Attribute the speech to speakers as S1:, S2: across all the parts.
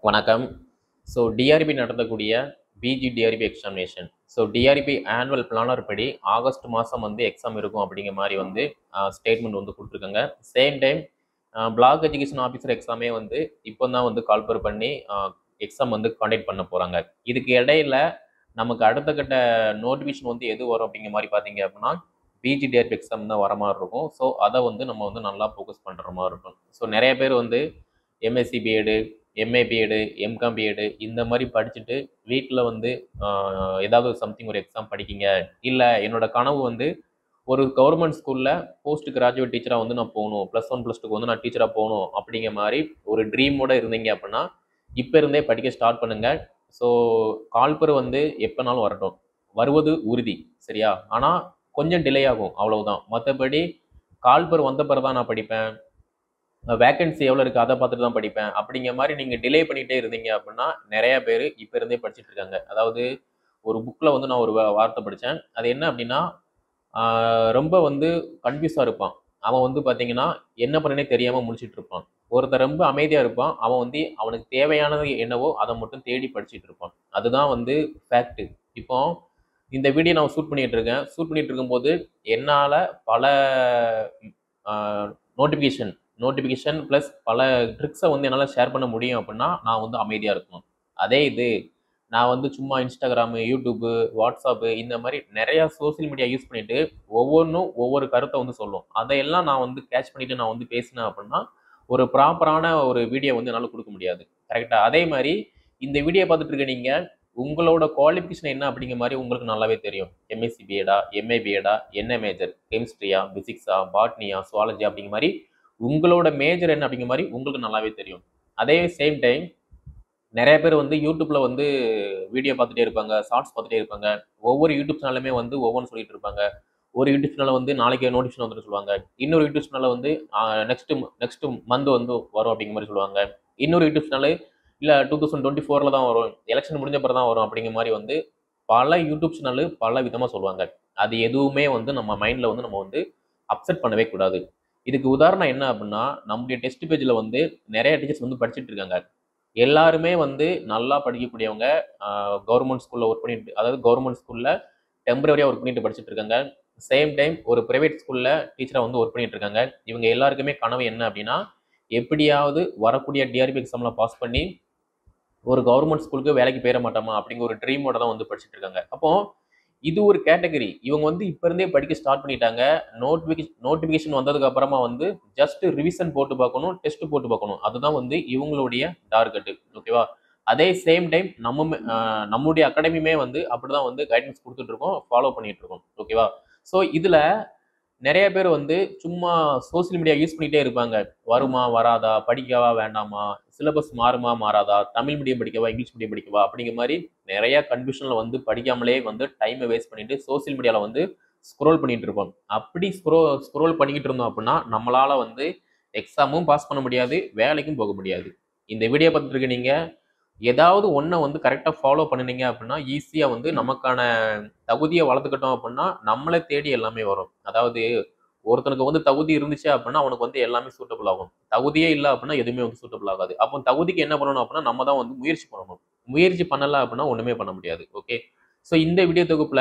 S1: வணக்கம் so TRB நடத்தக்கூடிய PG TRB examination so TRB annual planner படி ஆகஸ்ட் மாதம் வந்து எக்ஸாம் இருக்கும் அப்படிங்கிற மாதிரி வந்து ஸ்டேட்மெண்ட் வந்து கொடுத்துருக்காங்க same time block education officer எக்ஸாமே வந்து இப்போ தான் வந்து கால்பர் பண்ணி எக்ஸாம் வந்து காண்டக்ட் பண்ண போகிறாங்க இதுக்கு இடையில நமக்கு அடுத்த கட்ட நோட்டிஃபிகேஷன் வந்து எது வரும் அப்படிங்கிற மாதிரி பார்த்தீங்க அப்படின்னா பிஜி டிஆர்பி எக்ஸாம் தான் வர மாதிரி இருக்கும் ஸோ அதை வந்து நம்ம வந்து நல்லா ஃபோக்கஸ் பண்ணுற மாதிரி இருக்கும் ஸோ நிறைய பேர் வந்து MSc BEd MA BEd MCom BEd இந்த மாதிரி படிச்சுட்டு வீட்டில் வந்து ஆஹ், ஏதாவது சம்திங் ஒரு எக்ஸாம் படிக்கிங்க இல்லை என்னோட கனவு வந்து ஒரு கவர்மெண்ட் ஸ்கூலில் போஸ்ட் கிராஜுவேட் டீச்சராக வந்து நான் போகணும் ப்ளஸ் ஒன் ப்ளஸ் டூக்கு வந்து நான் டீச்சராக போகணும் அப்படிங்கிற மாதிரி ஒரு ட்ரீமோட இருந்தீங்க அப்படின்னா இப்போ இருந்தே படிக்க ஸ்டார்ட் பண்ணுங்க ஸோ கால்பர் வந்து எப்போனாலும் வரட்டும் வருவது உறுதி சரியா ஆனால் கொஞ்சம் டிலே ஆகும் அவ்வளவுதான் மற்றபடி கால்பர் வந்த பிறகு தான் நான் படிப்பேன் வேகன்சி எவ்வளோ இருக்குது அதை பார்த்துட்டு தான் படிப்பேன் அப்படிங்கிற மாதிரி நீங்கள் டிலே பண்ணிகிட்டே இருந்தீங்க அப்படின்னா நிறைய பேர் இப்போ இருந்தே படிச்சுட்டு இருக்காங்க அதாவது ஒரு புக்கில் வந்து நான் ஒரு வா- வார்த்தை படித்தேன் அது என்ன அப்படின்னா ஆஹ் ரொம்ப வந்து கன்ஃபியூஸாக இருப்பான் அவன் வந்து பார்த்தீங்கன்னா என்ன பண்ணனே தெரியாமல் முடிச்சிட்டு இருப்பான் ஒருத்தர் ரொம்ப அமைதியாக இருப்பான் அவன் வந்து அவனுக்கு தேவையானது என்னவோ அதை மட்டும் தேடி படிச்சுட்டு இருப்பான் அதுதான் வந்து ஃபேக்ட்டு இப்போ இந்த வீடியோ நான் ஷூட் பண்ணிட்டு இருக்கேன் ஷூட் பண்ணிட்டு இருக்கும்போது என்னால் பல நோட்டிஃபிகேஷன் நோட்டிஃபிகேஷன் ப்ளஸ் பல ட்ரிக்ஸை வந்து என்னால் ஷேர் பண்ண முடியும் அப்படின்னா நான் வந்து அமைதியாக இருக்கணும் அதே இது நான் வந்து சும்மா இன்ஸ்டாகிராமு யூடியூப்பு வாட்ஸ்அப்பு இந்த மாதிரி நிறையா சோஷியல் மீடியா யூஸ் பண்ணிட்டு ஒவ்வொன்றும் ஒவ்வொரு கருத்தை வந்து சொல்லும் அதையெல்லாம் நான் வந்து கேட்ச் பண்ணிட்டு நான் வந்து பேசினேன் அப்படின்னா ஒரு ப்ராப்பரான ஒரு வீடியோ வந்து என்னால் கொடுக்க முடியாது கரெக்டாக அதே மாதிரி இந்த வீடியோ பார்த்துட்டு இருக்க நீங்கள் உங்களோட குவாலிஃபிகேஷன் என்ன அப்படிங்கிற மாதிரி உங்களுக்கு நல்லாவே தெரியும் எம்எஸ்சி பிஎடா எம்ஏ பிஎடா என்ன மேஜர் கெமிஸ்ட்ரியா பிசிக்ஸா பாட்னியா சுவாலஜி அப்படிங்கிற மாதிரி உங்களோட மேஜர் என்ன அப்படிங்கிற மாதிரி உங்களுக்கு நல்லாவே தெரியும் அதே சேம் டைம் நிறைய பேர் வந்து யூடியூப்ல வந்து வீடியோ பார்த்துட்டே இருப்பாங்க ஷார்ட்ஸ் பார்த்துட்டே இருப்பாங்க ஒவ்வொரு யூடியூப் சேனலுமே வந்து ஒவ்வொன்று சொல்லிட்டு இருப்பாங்க ஒரு யூடியூப் சேனல் வந்து நாளைக்கு நோட்டிஃபிகேஷன் வந்துட்டு சொல்லுவாங்க இன்னொரு யூடியூப் சேனல் வந்து நெக்ஸ்ட் நெக்ஸ்ட் மந்த் வந்து வரும் அப்படிங்கிற மாதிரி சொல்லுவாங்க இன்னொரு யூடியூப் சேனல் இல்லை டூ தௌசண்ட் டுவெண்ட்டி ஃபோரில் தான் வரும் எலெக்ஷன் முடிஞ்ச பிறகு தான் வரும் அப்படிங்கிற மாதிரி வந்து பல யூடியூப் சேனல் பல விதமாக சொல்லுவாங்க அது எதுவுமே வந்து நம்ம மைண்டில் வந்து நம்ம வந்து அப்செட் பண்ணவே கூடாது இதுக்கு உதாரணம் என்ன அப்படின்னா நம்முடைய டெஸ்ட் பேஜில் வந்து நிறைய டீச்சர்ஸ் வந்து படிச்சுட்டு இருக்காங்க எல்லாருமே வந்து நல்லா படிக்கக்கூடியவங்க கவர்மெண்ட் ஸ்கூலில் ஒர்க் பண்ணிட்டு அதாவது கவர்மெண்ட் ஸ்கூலில் டெம்பரரியாக ஒர்க் பண்ணிட்டு படிச்சுட்டு இருக்காங்க சேம் டைம் ஒரு ப்ரைவேட் ஸ்கூலில் டீச்சராக வந்து ஒர்க் பண்ணிட்டு இருக்காங்க இவங்க எல்லாருக்குமே கனவு என்ன அப்படின்னா எப்படியாவது வரக்கூடிய டிஆர்பி எக்ஸாமில் பாஸ் பண்ணி ஒரு கவர்மெண்ட் ஸ்கூலுக்கு வேலைக்கு போயிட மாட்டோமா அப்படிங்கிற ஒரு ட்ரீமோட தான் வந்து படிச்சுட்டு இருக்காங்க அப்போ இது ஒரு கேட்டகரி இவங்க வந்து இப்ப இருந்தே படிக்க ஸ்டார்ட் பண்ணிட்டாங்க நோட்டிஃபிகேஷன் நோட்டிஃபிகேஷன் வந்ததுக்கு அப்புறமா வந்து ஜஸ்ட் ரிவிஷன் போட்டு பார்க்கணும் டெஸ்ட் போட்டு பார்க்கணும் அதுதான் வந்து இவங்களுடைய டார்கெட் ஓகேவா அதே சேம் டைம் நம்ம மே- ஆஹ் நம்முடைய அகாடமியுமே வந்து அப்படிதான் வந்து கைடன்ஸ் கொடுத்துட்டு இருக்கோம் ஃபாலோ பண்ணிட்டு இருக்கோம் ஓகேவா ஸோ இதுல நிறைய பேர் வந்து சும்மா சோஷியல் மீடியா யூஸ் பண்ணிட்டே இருப்பாங்க வருமா வராதா படிக்கவா வேண்டாமா சிலபஸ் மாறுமா மாறாதா தமிழ் மீடியம் படிக்கவா இங்கிலீஷ் மீடியம் படிக்கவா அப்படிங்கிற மாதிரி நிறைய கன்ஃபியூஷனில் வந்து படிக்காமலே வந்து டைமை வேஸ்ட் பண்ணிட்டு சோஷியல் மீடியாவில் வந்து ஸ்க்ரோல் பண்ணிட்டு இருப்போம் அப்படி ஸ்க்ரோ ஸ்க்ரோல் பண்ணிக்கிட்டு இருந்தோம் அப்படின்னா நம்மளால வந்து எக்ஸாமும் பாஸ் பண்ண முடியாது வேலைக்கும் போக முடியாது இந்த வீடியோ பார்த்துட்டு இருக்க நீங்க ஏதாவது ஒன்றை வந்து கரெக்டாக ஃபாலோ பண்ணுனீங்க அப்படின்னா ஈஸியாக வந்து நமக்கான தகுதியை வளர்த்துக்கிட்டோம் அப்படின்னா நம்மளை தேடி எல்லாமே வரும் அதாவது ஒருத்தனுக்கு வந்து தகுதி இருந்துச்சு அப்படின்னா அவனுக்கு வந்து எல்லாமே சூட்டபிள் ஆகும் தகுதியே இல்லை அப்படின்னா எதுவுமே வந்து சூட்டபிள் ஆகாது அப்போ தகுதிக்கு என்ன பண்ணணும் அப்படின்னா நம்ம தான் வந்து முயற்சி பண்ணணும் முயற்சி பண்ணல அப்படின்னா ஒண்ணுமே பண்ண முடியாது ஓகே ஸோ இந்த வீடியோ தொகுப்புல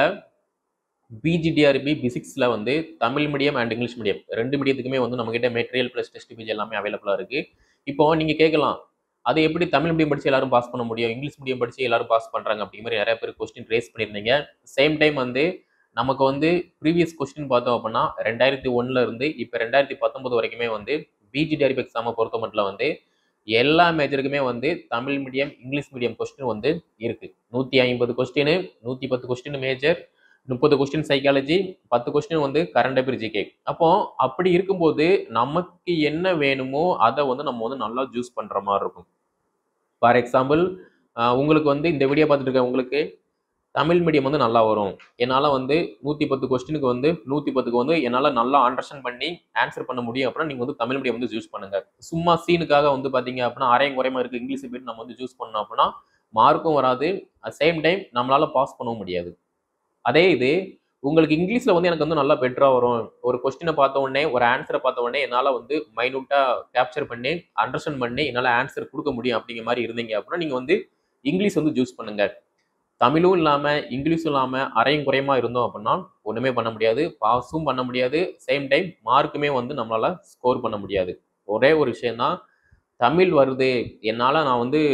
S1: பிஜிடிஆர்பி பிசிக்ஸில் வந்து Tamil medium and English medium ரெண்டு மீடியத்துக்குமே வந்து நம்மகிட்ட மெட்டீரியல் ப்ளஸ் டெஸ்ட் பேஜ் எல்லாமே அவைலபிளாக இருக்கு இப்போ நீங்கள் கேட்கலாம் அது எப்படி தமிழ் மீடியம் படிச்சு எல்லாரும் பாஸ் பண்ண முடியும் இங்கிலீஷ் மீடியம் படிச்சு எல்லாரும் பாஸ் பண்றாங்க அப்படிங்கிற மாதிரி நிறைய பேர் கொஸ்டின் ரேஸ் பண்ணியிருந்தீங்க சேம் டைம் வந்து நமக்கு வந்து ப்ரீவியஸ் கொஸ்டின் பார்த்தோம் அப்படின்னா ரெண்டாயிரத்தி ஒண்ணுல இருந்து இப்போ ரெண்டாயிரத்தி பத்தொன்பது வரைக்குமே வந்து பிஜிடிஆர்பி எக்ஸாமை பொறுத்த மட்டும் வந்து எல்லா மேஜருக்குமே வந்து Tamil medium English medium question வந்து இருக்கு நூற்றி ஐம்பது கொஸ்டின் நூற்றி பத்து கொஸ்டின் மேஜர் முப்பது கொஸ்டின் சைக்காலஜி பத்து கொஸ்டின் வந்து கரண்ட் அபிர் ஜிகே அப்போ அப்படி இருக்கும்போது நமக்கு என்ன வேணுமோ அதை வந்து நம்ம வந்து நல்லா ஜூஸ் பண்ற மாதிரி இருக்கும் ஃபார் எக்ஸாம்பிள் உங்களுக்கு வந்து இந்த வீடியோ பார்த்துட்டு இருக்க உங்களுக்கு தமிழ் மீடியம் வந்து நல்லா வரும் என்னால் வந்து நூற்றி பத்து கொஸ்டினுக்கு வந்து நூற்றி பத்துக்கு வந்து என்னால் நல்லா அண்டர்ஸ்டாண்ட் பண்ணி ஆன்சர் பண்ண முடியும் அப்படின்னா நீங்கள் வந்து தமிழ் மீடியம் வந்து சூஸ் பண்ணுங்க சும்மா சீனுக்காக வந்து பார்த்தீங்க அப்படின்னா அரையும் குறையமா இருக்குது இங்கிலீஷ் போயிட்டு நம்ம வந்து சூஸ் பண்ணோம் அப்படின்னா மார்க்கும் வராது அட் சேம் டைம் நம்மளால பாஸ் பண்ணவும் முடியாது அதே இது உங்களுக்கு இங்கிலீஷில் வந்து எனக்கு வந்து நல்லா பெட்டராக வரும் ஒரு கொஸ்டினை பார்த்த உடனே ஒரு ஆன்சரை பார்த்த உடனே என்னால் வந்து மைனூட்டாக கேப்சர் பண்ணி அண்டர்ஸ்டாண்ட் பண்ணி என்னால் ஆன்சர் கொடுக்க முடியும் அப்படிங்கிற மாதிரி இருந்தீங்க அப்படின்னா நீங்கள் வந்து இங்கிலீஷ் வந்து சூஸ் பண்ணுங்க தமிழும் இல்லாமல் இங்கிலீஷும் இல்லாமல் அரையும் குறையுமா இருந்தோம் அப்படின்னா ஒன்றுமே பண்ண முடியாது பாஸும் பண்ண முடியாது சேம் டைம் மார்க்குமே வந்து நம்மளால் ஸ்கோர் பண்ண முடியாது ஒரே ஒரு விஷயம்தான் தமிழ் வருது என்னால் நான் வந்து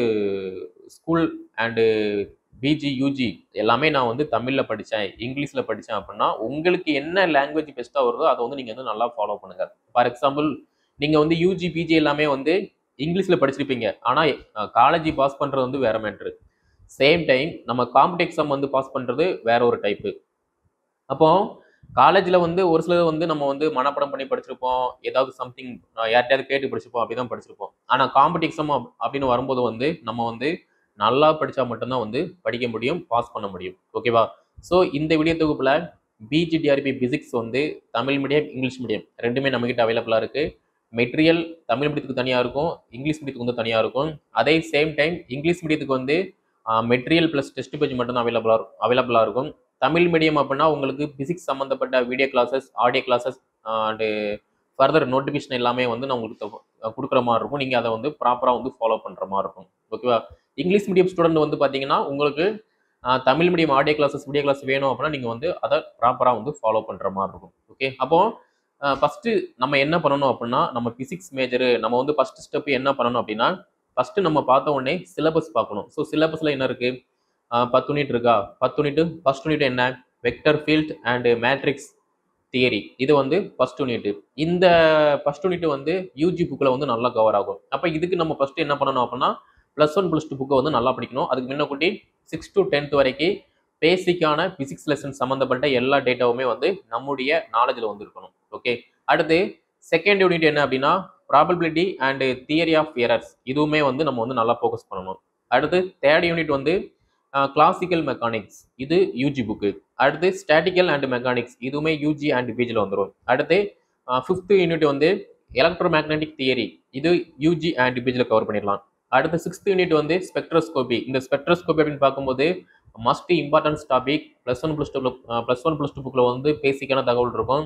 S1: ஸ்கூல் அண்டு பிஜி யூஜி எல்லாமே நான் வந்து தமிழில் படித்தேன் இங்கிலீஷில் படித்தேன் அப்படின்னா உங்களுக்கு என்ன லாங்குவேஜ் பெஸ்ட்டாக வருதோ அதை வந்து நீங்கள் வந்து நல்லா ஃபாலோ பண்ணுங்க ஃபார் எக்ஸாம்பிள் நீங்கள் வந்து யூஜி பிஜி எல்லாமே வந்து இங்கிலீஷில் படிச்சிருப்பீங்க ஆனால் காலேஜ் பாஸ் பண்ணுறது வந்து வேற மேட்ரு சேம் டைம் நம்ம காம்படி எக்ஸாம் வந்து பாஸ் பண்ணுறது வேற ஒரு டைப்பு அப்போ காலேஜில் வந்து ஒரு சிலர் வந்து நம்ம வந்து மனப்படம் பண்ணி படிச்சிருப்போம் ஏதாவது சம்திங் யார்கிட்டயாவது கேட்டு படிச்சிருப்போம் அப்படி தான் படிச்சிருப்போம் ஆனால் காம்படி எக்ஸாம் அப்படின்னு வரும்போது வந்து நம்ம வந்து நல்லா படித்தா மட்டும்தான் வந்து படிக்க முடியும் பாஸ் பண்ண முடியும் ஓகேவா ஸோ இந்த வீடியோ தொகுப்பில் பிஜிடிஆர்பி பிசிக்ஸ் வந்து தமிழ் மீடியம் இங்கிலீஷ் மீடியம் ரெண்டுமே நம்மகிட்ட அவைலபிளாக இருக்குது மெட்டீரியல் தமிழ் மீடியத்துக்கு தனியாக இருக்கும் இங்கிலீஷ் மீடியத்துக்கு வந்து தனியாக இருக்கும் அதே சேம் டைம் இங்கிலீஷ் மீடியத்துக்கு வந்து மெட்டீரியல் ப்ளஸ் டெஸ்ட் பேஜ் மட்டும்தான் அவைலபிளாக அவைலபிளாக இருக்கும் தமிழ் மீடியம் அப்படின்னா உங்களுக்கு பிசிக்ஸ் சம்மந்தப்பட்ட video classes audio classes and further notification எல்லாமே வந்து நான் உங்களுக்கு தொ- கொடுக்குற மாதிரி இருக்கும் நீங்கள் அதை வந்து ப்ராப்பராக வந்து ஃபாலோ பண்ணுற மாதிரி இருக்கும் ஓகேவா இங்கிலீஷ் மீடியம் ஸ்டூடெண்ட் வந்து பார்த்தீங்கன்னா உங்களுக்கு ah, Tamil medium audio classes video class வேணும் அப்படின்னா நீங்கள் வந்து அதை ப்ராப்பராக வந்து ஃபாலோ பண்ணுற மாதிரி இருக்கும் ஓகே அப்போ ஃபஸ்ட்டு நம்ம என்ன பண்ணணும் அப்படின்னா நம்ம பிசிக்ஸ் மேஜரு நம்ம வந்து ஃபஸ்ட்டு ஸ்டெப் என்ன பண்ணணும் அப்படின்னா ஃபஸ்ட்டு நம்ம பார்த்த உடனே சிலபஸ் பார்க்கணும் ஸோ சிலபஸில் என்ன இருக்குது பத்து யூனிட் இருக்கா பத்து யூனிட் ஃபர்ஸ்ட் யூனிட் என்ன vector field and matrix theory இது வந்து ஃபர்ஸ்ட் யூனிட் இந்த ஃபர்ஸ்ட் யூனிட் வந்து யூஜி புக்கில் வந்து நல்லா கவர் ஆகும் அப்போ இதுக்கு நம்ம ஃபர்ஸ்ட் என்ன பண்ணணும் அப்படின்னா ப்ளஸ் ஒன் ப்ளஸ் டூ புக்கை வந்து நல்லா படிக்கணும் அதுக்கு முன்னக்கூட்டி சிக்ஸ் டு டென்த் வரைக்கும் பேசிக்கான பிசிக்ஸ் லெசன் சம்மந்தப்பட்ட எல்லா டேட்டாவுமே வந்து நம்முடைய நாலேஜில் வந்து இருக்கணும் ஓகே அடுத்து செகண்ட் யூனிட் என்ன அப்படின்னா probability and theory of errors இதுவுமே வந்து நம்ம வந்து நல்லா ஃபோக்கஸ் பண்ணணும் அடுத்து தேர்ட் யூனிட் வந்து கிளாசிக்கல் மெக்கானிக்ஸ் இது யூஜி புக்கு அடுத்து ஸ்டாட்டிக்கல் அண்ட் மெக்கானிக்ஸ் இதுவுமே யூஜி அண்ட் பிஜியில் வந்துடும் அடுத்து ஃபிஃப்த் யூனிட் வந்து எலக்ட்ரோ மேக்னெட்டிக் தியரி இது யூஜி அண்ட் பிஜியில் கவர் பண்ணிடலாம் அடுத்து சிக்ஸ்த் யூனிட் வந்து ஸ்பெக்ட்ரோஸ்கோபி இந்த ஸ்பெக்ட்ரோஸ்கோபி அப்படின்னு பார்க்கும்போது must importance topic plus one plus two plus one plus two புக்கில் வந்து பேசிக்கான தகவல் இருக்கும்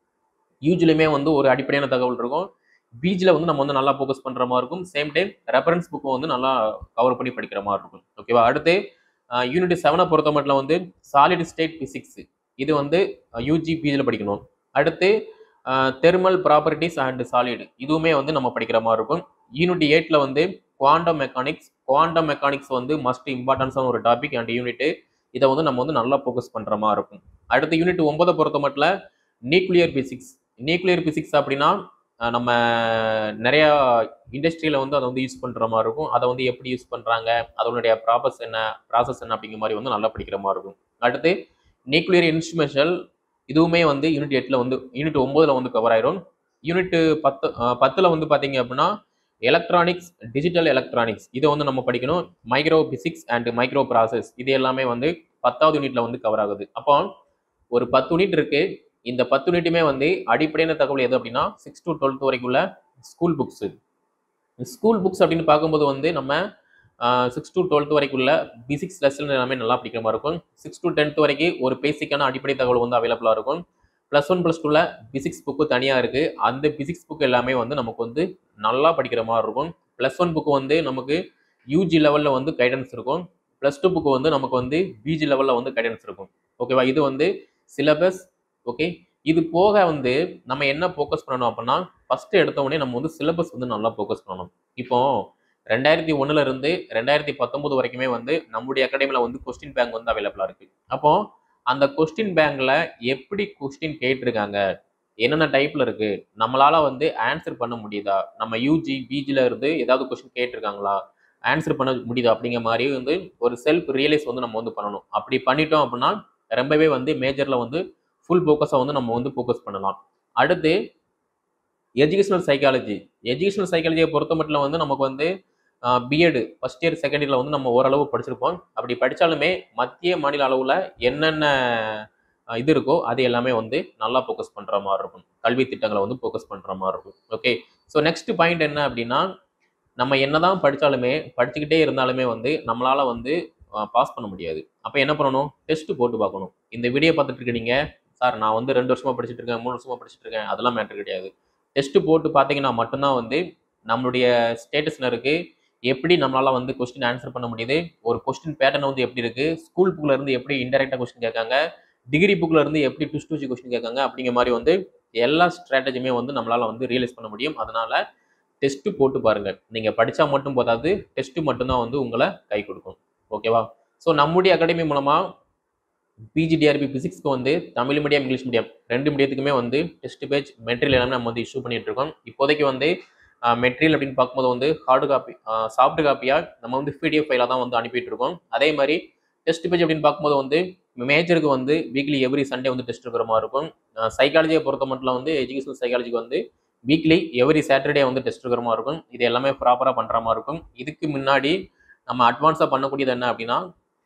S1: யூஜிலுமே வந்து ஒரு அடிப்படையான தகவல் இருக்கும் பிஜியில் வந்து நம்ம வந்து நல்லா ஃபோக்கஸ் பண்ணுற மாதிரி இருக்கும் சேம் டைம் ரெஃபரன்ஸ் புக்கும் வந்து நல்லா கவர் பண்ணி படிக்கிற மாதிரி இருக்கும் ஓகேவா அடுத்து யூனிட் செவனை பொறுத்த மட்டும் வந்து சாலிட் ஸ்டேட் பிசிக்ஸ் இது வந்து யூஜி பிஜியில் படிக்கணும் அடுத்து தெர்மல் ப்ராப்பர்ட்டிஸ் அண்ட் சாலிட் இதுவுமே வந்து நம்ம படிக்கிற மாதிரி இருக்கும் யூனிட் எயிட்டில் வந்து குவாண்டம் மெக்கானிக்ஸ் குவாண்டம் மெக்கானிக்ஸ் வந்து மஸ்ட் இம்பார்ட்டன்ஸான ஒரு டாபிக் அண்ட் யூனிட் இதை வந்து நம்ம வந்து நல்லா ஃபோக்கஸ் பண்ணுற மாதிரி இருக்கும் அடுத்து யூனிட் ஒன்பதை பொறுத்த மட்டும் நியூக்ளியர் பிசிக்ஸ் நியூக்ளியர் பிசிக்ஸ் அப்படின்னா அஹ், நம்ம நிறையா இண்டஸ்ட்ரியில் வந்து அதை வந்து யூஸ் பண்ணுற மாதிரி இருக்கும் அதை வந்து எப்படி யூஸ் பண்ணுறாங்க அதனுடைய ப்ராசஸ் என்ன ப்ராசஸ் என்ன அப்படிங்கிற மாதிரி வந்து நல்லா படிக்கிற மாதிரி இருக்கும் அடுத்து நியூக்ளியர் இன்ஸ்ட்ருமெண்டல் இதுவுமே வந்து யூனிட் எட்டில் வந்து யூனிட் ஒம்போதில் வந்து கவர் ஆயிரும் யூனிட் பத்து அஹ், பத்தில் வந்து பார்த்தீங்க அப்படின்னா எலக்ட்ரானிக்ஸ் டிஜிட்டல் எலக்ட்ரானிக்ஸ் இதை வந்து நம்ம படிக்கணும் micro physics and micro process இது எல்லாமே வந்து பத்தாவது யூனிட்ல வந்து கவர் ஆகுது அப்போ ஒரு பத்து யூனிட் இருக்கு இந்த பத்து யூனிட்டுமே வந்து அடிப்படையான தகவல் எது அப்படின்னா சிக்ஸ் டு டுவெல்த் வரைக்கும் உள்ள ஸ்கூல் புக்ஸ் ஸ்கூல் புக்ஸ் அப்படின்னு பார்க்கும்போது வந்து நம்ம சிக்ஸ் டு டுவெல்த் வரைக்கும் உள்ள பிசிக்ஸ் லெசன் எல்லாமே நல்லா படிக்கிற மாதிரி இருக்கும் சிக்ஸ் டு டென்த் வரைக்கும் ஒரு பேசிக்கான அடிப்படை தகவல் வந்து அவைலபிளாக இருக்கும் ப்ளஸ் ஒன் ப்ளஸ் டூவில் பிசிக்ஸ் புக்கு தனியாக இருக்குது அந்த பிசிக்ஸ் புக் எல்லாமே வந்து நமக்கு வந்து நல்லா படிக்கிற மாதிரி இருக்கும் ப்ளஸ் ஒன் புக்கு வந்து நமக்கு யூஜி லெவலில் வந்து கைடன்ஸ் இருக்கும் ப்ளஸ் டூ புக்கு வந்து நமக்கு வந்து பிஜி லெவலில் வந்து கைடன்ஸ் இருக்கும் ஓகேவா இது வந்து சிலபஸ் ஓகே இது போக வந்து நம்ம என்ன ஃபோக்கஸ் பண்ணணும் அப்படின்னா ஃபஸ்ட்டு எடுத்த உடனே நம்ம வந்து சிலபஸ் வந்து நல்லா ஃபோக்கஸ் பண்ணணும் இப்போ ரெண்டாயிரத்தி ஒண்ணுல இருந்து ரெண்டாயிரத்தி பத்தொன்பது வரைக்குமே வந்து நம்முடைய அகாடமியில் வந்து கொஸ்டின் பேங்க் வந்து அவைலபிளாக இருக்கு அப்போ அந்த கொஸ்டின் பேங்க்ல எப்படி கொஸ்டின் கேட்டிருக்காங்க என்னென்ன டைப்ல இருக்கு நம்மளால வந்து ஆன்சர் பண்ண முடியுதா நம்ம யூஜி பிஜில இருந்து ஏதாவது கொஸ்டின் கேட்டிருக்காங்களா ஆன்சர் பண்ண முடியுதா அப்படிங்கிற மாதிரி வந்து ஒரு செல்ஃப் ரியலைஸ் வந்து நம்ம வந்து பண்ணணும் அப்படி பண்ணிட்டோம் அப்படின்னா ரொம்பவே வந்து மேஜர்ல வந்து ஃபுல் ஃபோக்கஸை வந்து நம்ம வந்து ஃபோக்கஸ் பண்ணலாம் அடுத்து எஜுகேஷனல் சைக்காலஜி எஜுகேஷனல் சைக்காலஜியை பொறுத்த மட்டும் வந்து நமக்கு வந்து பிஎட் ஃபஸ்ட் இயர் செகண்ட் இயரில் வந்து நம்ம ஓரளவு படிச்சிருப்போம் அப்படி படித்தாலுமே மத்திய மாநில அளவில் என்னென்ன அஹ், இது இருக்கோ அது எல்லாமே வந்து நல்லா ஃபோக்கஸ் பண்ணுற மாதிரி இருக்கும் கல்வி திட்டங்களை வந்து ஃபோக்கஸ் பண்ணுற மாதிரி இருக்கும் ஓகே ஸோ நெக்ஸ்ட் பாயிண்ட் என்ன அப்படின்னா நம்ம என்னதான் படித்தாலுமே படிச்சுக்கிட்டே இருந்தாலுமே வந்து நம்மளால் வந்து பாஸ் பண்ண முடியாது அப்போ என்ன பண்ணணும் டெஸ்ட் போட்டு பார்க்கணும் இந்த வீடியோ பார்த்துட்டு இருக்க நீங்க சார் நான் வந்து ரெண்டு வருஷமா படிச்சுட்டு இருக்கேன் மூணு வருஷமா படிச்சுட்டு இருக்கேன் அதெல்லாம் மேட்டர் கிடையாது டெஸ்ட் போட்டு பார்த்தீங்கன்னா மட்டும்தான் வந்து நம்மளுடைய ஸ்டேட்டஸ்ல இருக்கு எப்படி நம்மளால வந்து கொஸ்டின் ஆன்சர் பண்ண முடியுது ஒரு கொஸ்டின் பேட்டர்ன் வந்து எப்படி இருக்கு ஸ்கூல் புக்ல இருந்து எப்படி இன்டெரக்டா கொஸ்டின் கேட்காங்க டிகிரி புக்ல இருந்து எப்படி டுஸ்ட் வச்சு கொஸ்டின் கேட்காங்க அப்படிங்கிற மாதிரி வந்து எல்லா ஸ்ட்ராட்டஜியுமே வந்து நம்மளால வந்து ரியலைஸ் பண்ண முடியும் அதனால டெஸ்ட் போட்டு பாருங்க நீங்க படிச்சா மட்டும் போதாது டெஸ்ட் மட்டும்தான் வந்து உங்களை கை கொடுக்கும் ஓகேவா ஸோ நம்முடைய அகாடமி மூலமா பிஜிடிஆர்பி பிசிக்ஸ்க்கு வந்து தமிழ் மீடியம் இங்கிலீஷ் மீடியம் ரெண்டு மீடியத்துக்குமே வந்து டெஸ்ட் பேஜ் மெட்டீரியல் எல்லாமே நம்ம வந்து இஷ்யூ பண்ணிட்டு இருக்கோம் இப்போதைக்கு வந்து மெட்டீரியல் அப்படின்னு பார்க்கும்போது வந்து ஹார்டு காப்பி சாஃப்ட் காப்பியாக நம்ம வந்து பிடிஎஃப் ஃபைலாக தான் வந்து அனுப்பிட்டு இருக்கோம் அதே மாதிரி டெஸ்ட் பேஜ் அப்படின்னு பார்க்கும்போது வந்து மேஜருக்கு வந்து வீக்லி எவ்ரி சண்டே வந்து டெஸ்ட் இருக்கிற மாதிரி இருக்கும் சைக்காலஜியை பொறுத்த மட்டும் வந்து எஜுகேஷனல் சைக்காலஜிக்கு வந்து வீக்லி எவ்ரி சாட்டர்டே வந்து டெஸ்ட் இருக்கிற மாதிரி இருக்கும் இது எல்லாமே ப்ராப்பராக பண்ணுற மாதிரி இருக்கும் இதுக்கு முன்னாடி நம்ம அட்வான்ஸாக பண்ணக்கூடியது என்ன அப்படின்னா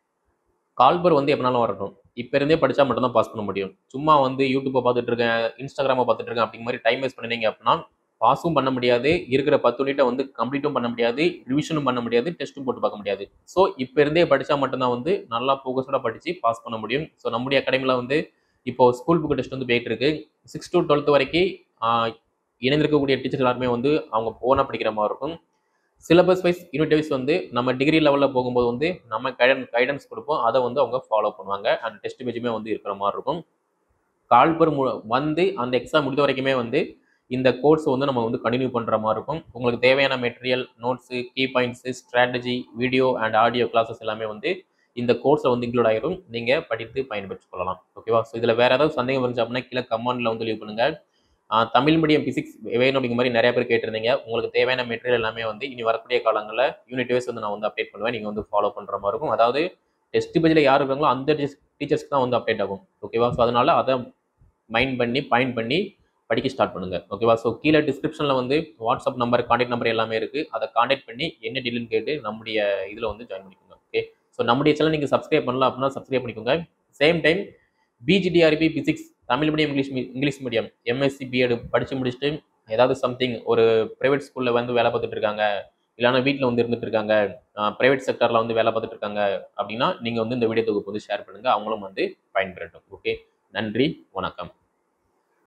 S1: கால்பர் வந்து எப்பனாலும் வரட்டும் இப்போ இருந்தே படித்தா மட்டும்தான் பாஸ் பண்ண முடியும் சும்மா வந்து யூடியூப்பை பார்த்துட்டு இருக்கேன் இன்ஸ்டாகிராமை பார்த்துட்டு இருக்கேன் அப்படிங்கிற மாதிரி டைம் வேஸ்ட் பண்ணினீங்க அப்படின்னா பாஸும் பண்ண முடியாது இருக்கிற பத்து யூனிட்டை வந்து கம்ப்ளீட்டும் பண்ண முடியாது ரிவிஷனும் பண்ண முடியாது டெஸ்ட்டும் போட்டு பார்க்க முடியாது ஸோ இப்போ இருந்தே படித்தா மட்டும்தான் வந்து நல்லா ஃபோக்கஸ்டாக படித்து பாஸ் பண்ண முடியும் ஸோ நம்முடைய அகாடமியில் வந்து இப்போ ஸ்கூல் புக் டெஸ்ட் வந்து போயிட்டு இருக்கு சிக்ஸ் டு டுவெல்த் வரைக்கும் ஆஹ், இணைந்திருக்கக்கூடிய டீச்சர் எல்லாருமே வந்து அவங்க ஓனாக படிக்கிற மாதிரி இருக்கும் சிலபஸ் வைஸ் யூனிட் வைஸ் வந்து நம்ம டிகிரி லெவலில் போகும்போது வந்து நம்ம கைடன் கைடன்ஸ் கொடுப்போம் அதை வந்து அவங்க ஃபாலோ பண்ணுவாங்க அண்ட் டெஸ்ட் பேஜுமே வந்து இருக்கிற மாதிரி இருக்கும் கால்பர் மு வந்து அந்த எக்ஸாம் முடிந்த வரைக்குமே வந்து இந்த கோர்ஸ் வந்து நம்ம வந்து கண்டினியூ பண்ணுற மாதிரி இருக்கும் உங்களுக்கு தேவையான material notes key points strategy video and audio classes எல்லாமே வந்து இந்த கோர்ஸில் வந்து இன்க்ளூட் ஆயிரும் நீங்கள் படித்து பயன்பெற்றுக் கொள்ளலாம் ஓகேவா ஸோ இதில் வேறு ஏதாவது சந்தேகம் இருந்துச்சு அப்படின்னா கீழே கமெண்ட்டில் வந்து லீவ் பண்ணுங்கள் ஆஹ் தமிழ் மீடியம் பிசிக்ஸ் வேணும் அப்படிங்கிற மாதிரி நிறைய பேர் கேட்டிருந்தீங்க உங்களுக்கு தேவையான மெட்டீரியல் எல்லாமே வந்து இனி வரக்கூடிய காலங்களில் யூனிட் வைஸ் வந்து நான் வந்து அப்டேட் பண்ணுவேன் நீங்கள் வந்து ஃபாலோ பண்ணுற மாதிரி இருக்கும் அதாவது டெஸ்ட் பேஜில் யார் இருக்காங்களோ அந்த டீச்சர்ஸ்க்கு தான் வந்து அப்டேட் ஆகும் ஓகேவா ஸோ அதனால அதை மைண்ட் பண்ணி பாயிண்ட் பண்ணி படிக்க ஸ்டார்ட் பண்ணுங்க ஓகேவா ஸோ கீழே டிஸ்கிரிப்ஷனில் வந்து வாட்ஸ்அப் நம்பர் கான்டாக்ட் நம்பர் எல்லாமே இருக்குது அதை கான்டாக்ட் பண்ணி என்ன டீல்னு கேட்டு நம்முடைய இதில் வந்து ஜாயின் பண்ணிக்கோங்க ஓகே ஸோ நம்முடைய சேனல் நீங்கள் சப்ஸ்கிரைப் பண்ணலாம் அப்படின்னா சப்ஸ்கிரைப் பண்ணிக்கோங்க same time PGTRB physics Tamil medium English me- English medium MSc BEd படித்து முடிச்சுட்டு ஏதாவது சம்திங் ஒரு ப்ரைவேட் ஸ்கூலில் வந்து வேலை பார்த்துட்டு இருக்காங்க இல்லைன்னா வீட்டில் வந்து இருந்துட்டு இருக்காங்க ப்ரைவேட் செக்டரில் வந்து வேலை பார்த்துட்டு இருக்காங்க அப்படின்னா நீங்கள் வந்து இந்த வீடியோ தொகுப்பு வந்து ஷேர் பண்ணுங்கள் அவங்களும் வந்து பயன்பெறட்டும் ஓகே நன்றி வணக்கம்